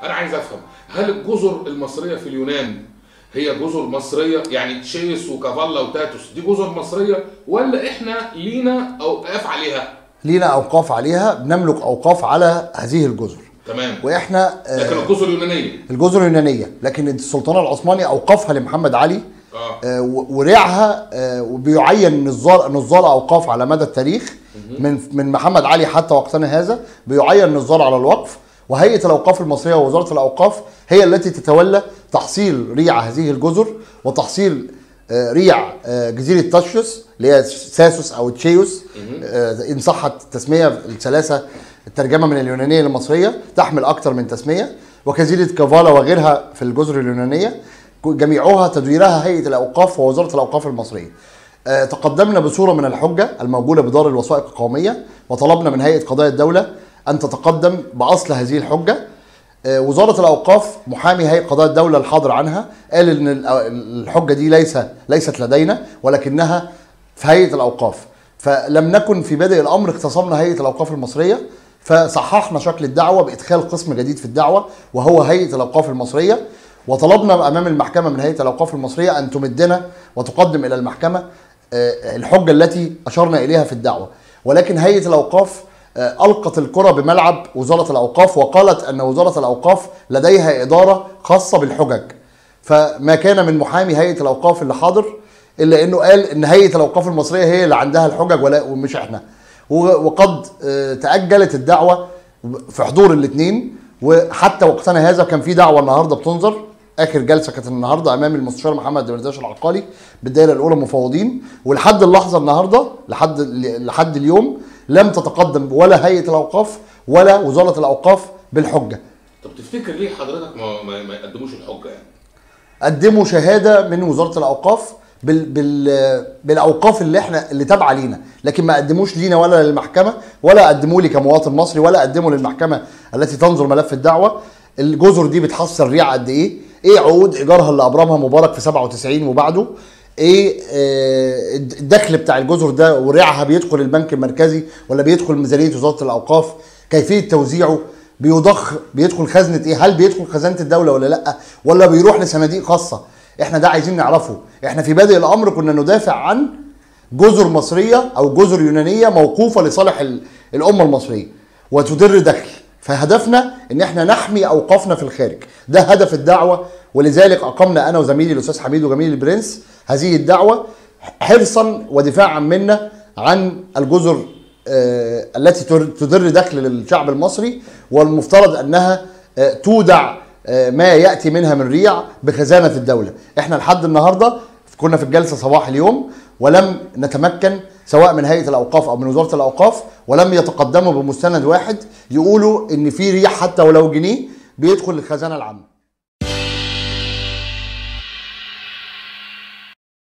انا عايز افهم هل الجزر المصريه في اليونان هي جزر مصريه يعني تشيس وكافالا وتاتوس دي جزر مصريه ولا احنا لينا اوقاف عليها لينا اوقاف عليها بنملك اوقاف على هذه الجزر تمام واحنا آه، لكن الجزر اليونانيه الجزر اليونانيه لكن السلطان العثماني اوقفها لمحمد علي اه آه، و- ورعها آه، وبيعين نظار نظار اوقاف على مدى التاريخ من من محمد علي حتى وقتنا هذا بيعين نظار على الوقف وهيئه الاوقاف المصريه ووزاره الاوقاف هي التي تتولى تحصيل ريع هذه الجزر وتحصيل آه، ريع آه، جزيره تاشيوس اللي هي ساسوس او تشيوس آه، ان صحت التسميه الثلاثه الترجمه من اليونانيه للمصريه تحمل اكثر من تسميه وجزيره كافالا وغيرها في الجزر اليونانيه جميعها تدويرها هيئه الاوقاف ووزاره الاوقاف المصريه. آه، تقدمنا بصوره من الحجه الموجوده بدار الوثائق القوميه وطلبنا من هيئه قضايا الدوله ان تتقدم باصل هذه الحجه. آه، وزاره الاوقاف محامي هيئه قضايا الدوله الحاضر عنها قال ان الأ- الحجه دي ليس ليست لدينا ولكنها في هيئه الاوقاف. فلم نكن في بادئ الامر اختصمنا هيئه الاوقاف المصريه فصححنا شكل الدعوه بادخال قسم جديد في الدعوه وهو هيئه الاوقاف المصريه وطلبنا امام المحكمه من هيئه الاوقاف المصريه ان تمدنا وتقدم الى المحكمه آه، الحجه التي اشرنا اليها في الدعوه ولكن هيئه الاوقاف آه، القت الكره بملعب وزاره الاوقاف وقالت ان وزاره الاوقاف لديها اداره خاصه بالحجج فما كان من محامي هيئه الاوقاف اللي حاضر الا انه قال ان هيئه الاوقاف المصريه هي اللي عندها الحجج ولا ومش احنا و- وقد آه، تاجلت الدعوه في حضور الاثنين وحتى وقتنا هذا كان في دعوه النهارده بتنظر اخر جلسه كانت النهارده امام المستشار محمد دمرداش العقالي بالدائره الاولى مفوضين ولحد اللحظه النهارده لحد لحد اليوم لم تتقدم ولا هيئه الاوقاف ولا وزاره الاوقاف بالحجه طب تفتكر ليه حضرتك ما, ما, ما يقدموش الحجه يعني قدموا شهاده من وزاره الاوقاف بال بال بالاوقاف اللي احنا اللي تابعه لينا لكن ما قدموش لينا ولا للمحكمه ولا قدموا لي كمواطن مصري ولا قدموا للمحكمه التي تنظر ملف الدعوه الجزر دي بتحصل ريع قد ايه ايه عقود ايجارها اللي ابرمها مبارك في 97 وبعده ايه آه، الدخل بتاع الجزر ده وريعها بيدخل البنك المركزي ولا بيدخل ميزانيه وزاره الاوقاف كيفيه توزيعه بيضخ بيدخل خزنه ايه هل بيدخل خزانه الدوله ولا لا ولا بيروح لصناديق خاصه احنا ده عايزين نعرفه احنا في بادئ الامر كنا ندافع عن جزر مصريه او جزر يونانيه موقوفه لصالح ال- الامه المصريه وتدر دخل فهدفنا ان احنا نحمي اوقافنا في الخارج ده هدف الدعوه ولذلك اقمنا انا وزميلي الاستاذ حميد وجميل البرنس هذه الدعوه حرصا ودفاعا منا عن الجزر آه، التي تر- تدر دخل للشعب المصري والمفترض انها آه، تودع آه، ما ياتي منها من ريع بخزانه الدوله احنا لحد النهارده كنا في الجلسه صباح اليوم ولم نتمكن سواء من هيئه الاوقاف او من وزاره الاوقاف ولم يتقدموا بمستند واحد يقولوا ان في ريع حتى ولو جنيه بيدخل الخزانه العامه